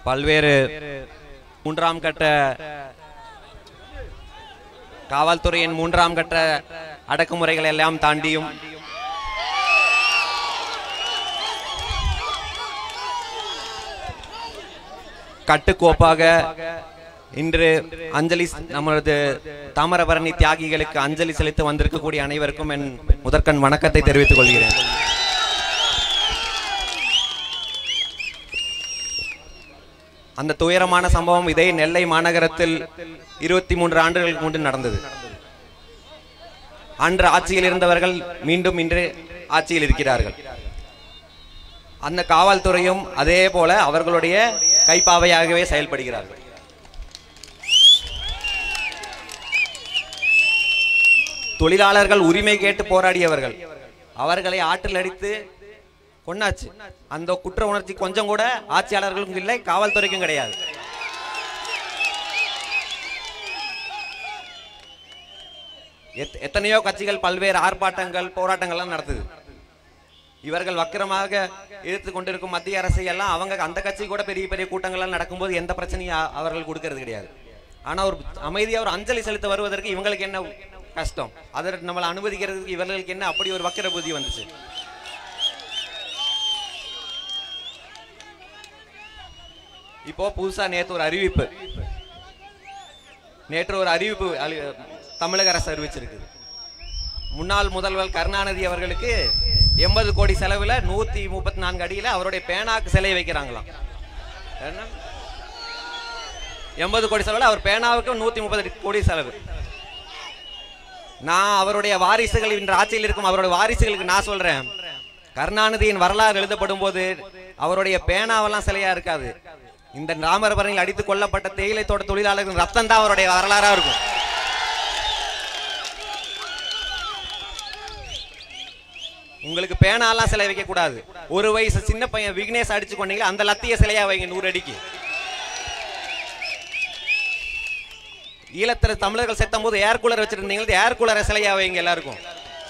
பல்வேறு மூன்றாம் கட்ட காவல்துறையின் மூன்றாம் கட்ட அடக்குமுறைகளை எல்லாம் தாண்டியும் கட்டுக்கோப்பாக இன்று அஞ்சலி நமது தாமிரபரணி தியாகிகளுக்கு அஞ்சலி செலுத்த வந்திருக்கக்கூடிய அனைவருக்கும் என் முதற்கண் வணக்கத்தை தெரிவித்துக் கொள்கிறேன் அந்த துயரமான சம்பவம் இதே நெல்லை மாநகரத்தில் இருபத்தி மூன்று ஆண்டுகளுக்கு முன்பு நடந்தது அன்று ஆட்சியில் இருந்தவர்கள் மீண்டும் இன்று ஆட்சியில் இருக்கிறார்கள் அந்த காவல்துறையும் அதே போல அவர்களுடைய கைப்பாவையாகவே செயல்படுகிறார்கள் தொழிலாளர்கள் உரிமை கேட்டு போராடியவர்கள் அவர்களை ஆற்றில் அடித்து கொன்னாச்சு அந்த குற்ற உணர்ச்சி கொஞ்சம் கூட ஆட்சியாளர்களுக்கும் இல்லை காவல்துறைக்கும் கிடையாது எத்- எத்தனையோ கட்சிகள் பல்வேறு ஆர்ப்பாட்டங்கள் போராட்டங்கள்லாம் நடத்துது இவர்கள் வக்கிரமாக இழுத்து கொண்டிருக்கும் மத்திய அரசை எல்லாம் அவங்க அந்த கட்சி கூட பெரிய பெரிய கூட்டங்கள்லாம் நடக்கும்போது எந்த பிரச்சனையும் அ- அவர்கள் கொடுக்கறது கிடையாது ஆனா ஒரு அமைதியா ஒரு அஞ்சலி செலுத்த வருவதற்கு இவங்களுக்கு என்ன கஷ்டம் அதற்கு நம்மளை அனுமதிக்கிறதுக்கு இவர்களுக்கு என்ன அப்படி ஒரு வக்கிர புத்தி வந்துச்சு இப்போ புதுசா நேத்து ஒரு அறிவிப்பு நேற்று ஒரு அறிவிப்பு அலி- தமிழக அரசு அறிவிச்சிருக்கு முன்னாள் முதல்வர் கருணாநிதி அவர்களுக்கு எண்பது கோடி செலவுல நூத்தி முப்பத்தி நான்கு அடியில அவருடைய பேனாக்கு சிலை வைக்கிறாங்களாம் என்ன எண்பது கோடி செலவுல அவர் பேனாவுக்கு நூத்தி முப்பது கோடி செலவு நான் அவருடைய வாரிசுகள் இன்று ஆட்சியில் இருக்கும் அவருடைய வாரிசுகளுக்கு நான் சொல்றேன் கருணாநிதியின் வரலாறு எழுதப்படும் போது அவருடைய பேனாவெல்லாம் சிலையா இருக்காது இந்த ராமரபரணியில் அடித்து கொல்லப்பட்ட தேயிலை தோட்ட தொழிலாளர்கள் ரத்தம் தான் அவருடைய வரலாறா இருக்கும் உங்களுக்கு பேனாலாம் சிலை வைக்க கூடாது ஒரு வயசு சின்ன பையன் விக்னேஷ் அடிச்சு கொண்டீங்களா அந்த லத்திய சிலையா வைங்க நூறு அடிக்கு ஈழத்துல தமிழர்கள் செத்தும் போது ஏர் கூலர் வச்சிருந்தீங்க ஏர் கூலரை சிலையா வைங்க எல்லாருக்கும்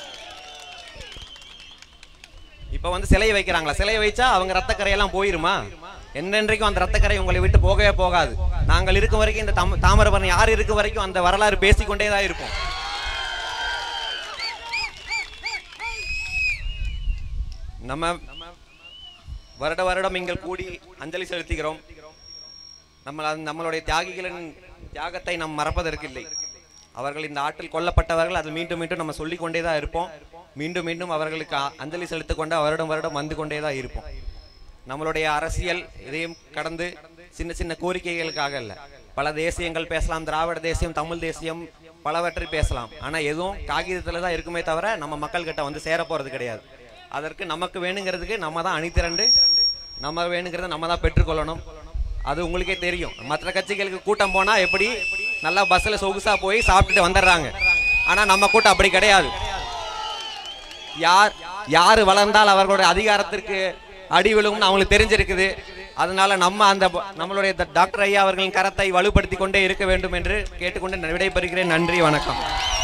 இப்ப வந்து சிலையை வைக்கிறாங்களா சிலையை வைச்சா அவங்க ரத்தக்கரையெல்லாம் போயிருமா என்னென்றைக்கும் அந்த ரத்தக்கரை உங்களை விட்டு போகவே போகாது நாங்கள் இருக்கும் வரைக்கும் இந்த தம் தாமிரபரணி யார் இருக்கும் வரைக்கும் அந்த வரலாறு பேசிக்கொண்டே தான் இருப்போம் நம்ம வருட வருடம் இங்கள் கூடி அஞ்சலி செலுத்துகிறோம் நம்ம நம்மளுடைய தியாகிகளின் தியாகத்தை நாம் மறப்பதற்கு இல்லை அவர்கள் இந்த ஆற்றில் கொல்லப்பட்டவர்கள் அது மீண்டும் மீண்டும் நம்ம சொல்லிக் கொண்டே தான் இருப்போம் மீண்டும் மீண்டும் அவர்களுக்கு அ- அஞ்சலி செலுத்திக் கொண்டு வருடம் வருடம் வந்து கொண்டே தான் இருப்போம் நம்மளுடைய அரசியல் இதையும் கடந்து சின்ன சின்ன கோரிக்கைகளுக்காக இல்ல பல தேசியங்கள் பேசலாம் திராவிட தேசியம் தமிழ் தேசியம் பலவற்றை பேசலாம் ஆனா எதுவும் காகிதத்துல தான் இருக்குமே தவிர நம்ம மக்கள் கிட்ட வந்து சேர போறது கிடையாது அதற்கு நமக்கு வேணுங்கிறதுக்கு நம்ம தான் அணிதிரண்டு நம்ம வேணுங்கிறத நம்ம தான் பெற்றுக்கொள்ளணும் அது உங்களுக்கே தெரியும் மற்ற கட்சிகளுக்கு கூட்டம் போனா எப்படி நல்லா பஸ்ல சொகுசா போய் சாப்பிட்டுட்டு வந்துடுறாங்க ஆனா நம்ம கூட்டம் அப்படி கிடையாது யார் யாரு வளர்ந்தால் அவர்களுடைய அதிகாரத்திற்கு அடி விழுகும்னு அவங்களுக்கு தெரிஞ்சிருக்குது அதனால நம்ம அந்த ப- நம்மளுடைய த- டாக்டர் ஐயா அவர்களின் கரத்தை வலுப்படுத்தி கொண்டே இருக்க வேண்டும் என்று கேட்டுக்கொண்டு நான் விடைபெறுகிறேன் நன்றி வணக்கம்